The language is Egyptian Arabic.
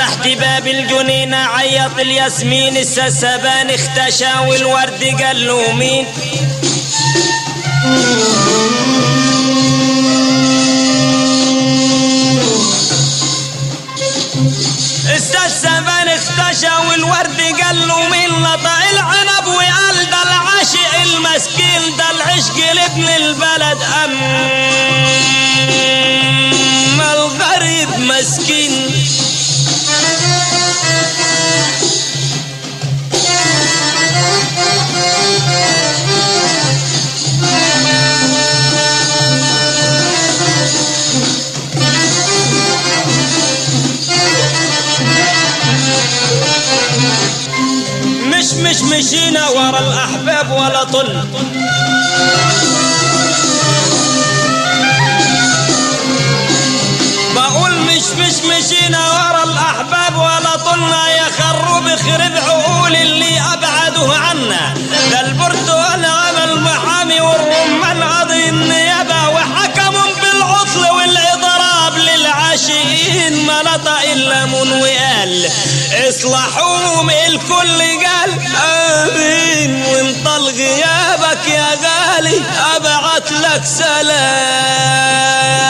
فتحت باب الجنينة عيط الياسمين السسبان اختشى والورد قال له مين السسبان اختشى والورد قال له مين لطع العنب وقال ده العاشق المسكين ده العشق لابن البلد اما الغريب مسكين مش مش مشينا ورا الاحباب ولا طل بقول مش مش مشينا ورا الاحباب ولا طلنا يا خروب خرب عقول اللي ابعده عنا ده البرتقال عمل محامي والرمان قاضي النيابه وحكموا بالعطل والاضراب للعاشقين ما نطق الليمون وقال اصلحوهم الكل قال امين وانطل غيابك يا غالي ابعت لك سلام